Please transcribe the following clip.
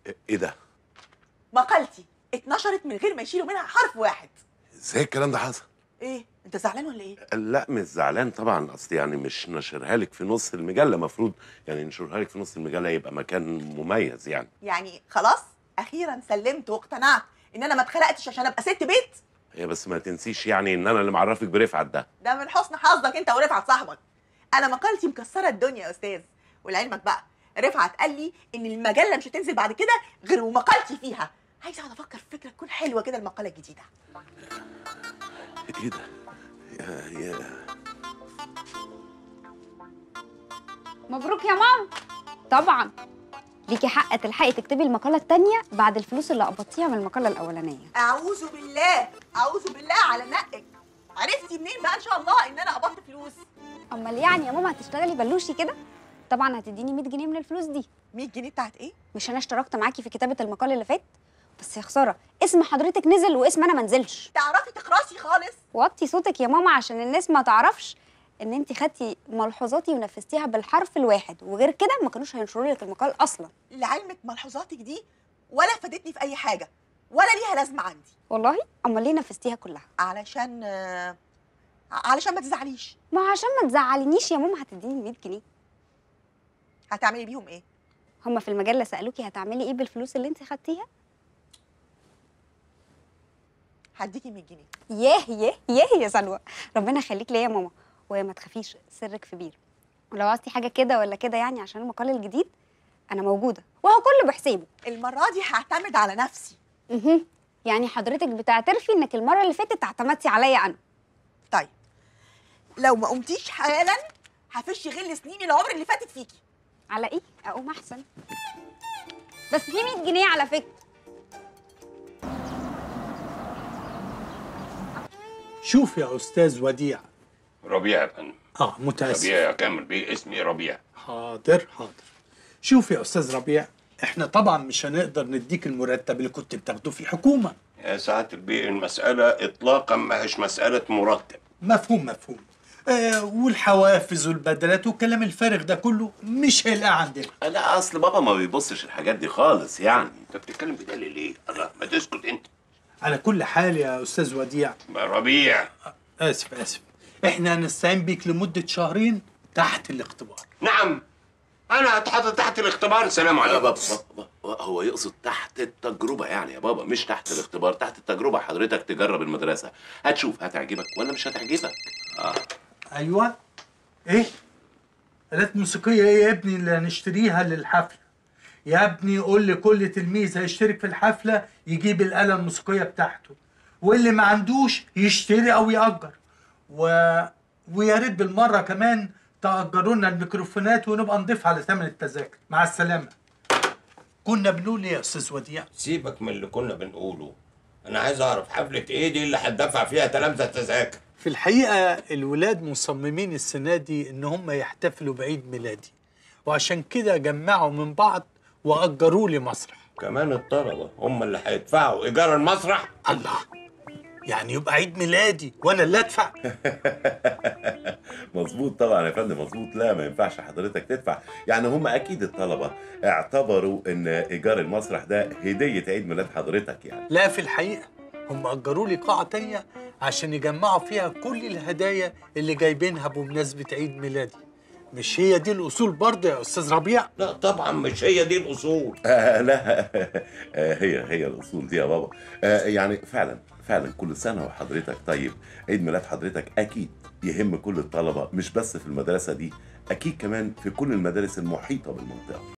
ايه ده مقالتي اتنشرت من غير ما يشيلوا منها حرف واحد ازاي الكلام ده حصل ايه انت زعلان ولا ايه لا مش زعلان طبعا اصل يعني مش نشرها لك في نص المجله مفروض يعني نشرها لك في نص المجله يبقى مكان مميز يعني يعني خلاص اخيرا سلمت واقتنعت ان انا ما اتخلقتش عشان ابقى ست بيت هي بس ما تنسيش يعني ان انا اللي معرفك برفعت ده ده من حسن حظك انت ورفعت صاحبك انا مقالتي مكسره الدنيا يا استاذ ولعلمك بقى رفعت قال لي ان المجله مش هتنزل بعد كده غير ومقالتي فيها عايزه اقعد افكر في فكره تكون حلوه كده المقاله الجديده ايه ده يا يا مبروك يا ماما طبعا ليكي حق تلحقي تكتبي المقالة التانية بعد الفلوس اللي قبضتيها من المقالة الأولانية اعوذ بالله اعوذ بالله على نقك عرفتي منين بقى ان شاء الله ان انا قبضت فلوس أمال يعني يا ماما هتشتغلي بلوشي كده طبعا هتديني 100 جنيه من الفلوس دي 100 جنيه بتاعت ايه مش أنا اشتركت معاكي في كتابة المقال اللي فات بس يا خسارة اسم حضرتك نزل واسم أنا منزلش تعرفي تقراسي خالص وطي صوتك يا ماما عشان الناس ما تعرفش ان انت خدتي ملحوظاتي ونفذتيها بالحرف الواحد وغير كده ما كانوش هينشروا لك المقال اصلا لعلمك ملحوظاتك دي ولا فادتني في اي حاجه ولا ليها لازمه عندي والله امال ليه نفذتيها كلها علشان آه، علشان ما تزعليش ما عشان ما تزعلينيش يا ماما هتديني 100 جنيه هتعملي بيهم ايه هما في المجله سالوكي هتعملي ايه بالفلوس اللي انت خدتيها هديكي 100 جنيه ياه ياه ياه يا سلوى ربنا يخليك ليا يا ماما وما تخافيش سرك في بير ولو عاوزتي حاجه كده ولا كده يعني عشان المقال الجديد انا موجوده وهو كله بحسابه المره دي هعتمد على نفسي اها يعني حضرتك بتعترفي انك المره اللي فاتت اعتمدتي عليا انا طيب لو ما قمتيش حالا هفش غل سنين العمر اللي فاتت فيكي على ايه اقوم احسن بس في 100 جنيه على فكره شوف يا استاذ وديع ربيع يا فندم اه متاسف ربيع يا كامل بيه اسمي ربيع حاضر حاضر شوف يا استاذ ربيع احنا طبعا مش هنقدر نديك المرتب اللي كنت بتاخده في الحكومه يا سعادة البيه المسألة إطلاقا ما هيش مسألة مرتب مفهوم مفهوم آه والحوافز والبدلات والكلام الفارغ ده كله مش هيلاقي عندنا لا اصل بابا ما بيبصش الحاجات دي خالص يعني أنت بتتكلم بدالي ليه؟ الله ما تسكت أنت على كل حال يا استاذ وديع ربيع اسف اسف احنا هنستعين بيك لمده شهرين تحت الاختبار نعم أنا هتحط تحت الاختبار سلام يا عليكم بابا, بابا هو يقصد تحت التجربة يعني يا بابا مش تحت الاختبار تحت التجربة حضرتك تجرب المدرسة هتشوف هتعجبك ولا مش هتعجبك ايوه ايه آلات موسيقية ايه يا ابني اللي هنشتريها للحفلة يا ابني قول لكل تلميذ هيشترك في الحفلة يجيب الآلة الموسيقية بتاعته واللي ما عندوش يشتري او يأجر و... ويا ريت بالمرة كمان تأجروا لنا الميكروفونات ونبقى نضيف على ثمن التذاكر مع السلامة كنا بنقول ايه يا استاذ وديع سيبك من اللي كنا بنقوله أنا عايز أعرف حفلة إيه دي اللي هتدفع فيها تلامذة تذاكر في الحقيقة الولاد مصممين السنة دي إن هم يحتفلوا بعيد ميلادي وعشان كده جمعوا من بعض وأجروا لي مسرح كمان الطلبة هم اللي هيدفعوا إيجار المسرح الله يعني يبقى عيد ميلادي وأنا اللي أدفع مظبوط طبعا يا فندم مظبوط لا ما ينفعش حضرتك تدفع يعني هم اكيد الطلبة اعتبروا ان ايجار المسرح ده هدية عيد ميلاد حضرتك يعني لا في الحقيقة هم أجروا لي قاعة تانية عشان يجمعوا فيها كل الهدايا اللي جايبينها بمناسبة عيد ميلادي مش هي دي الأصول برضه يا أستاذ ربيع؟ لا طبعا مش هي دي الأصول آه لا آه هي هي الاصول دي يا بابا آه يعني فعلا فعلا كل سنه وحضرتك طيب عيد ميلاد حضرتك اكيد يهم كل الطلبه مش بس في المدرسه دي اكيد كمان في كل المدارس المحيطه بالمنطقه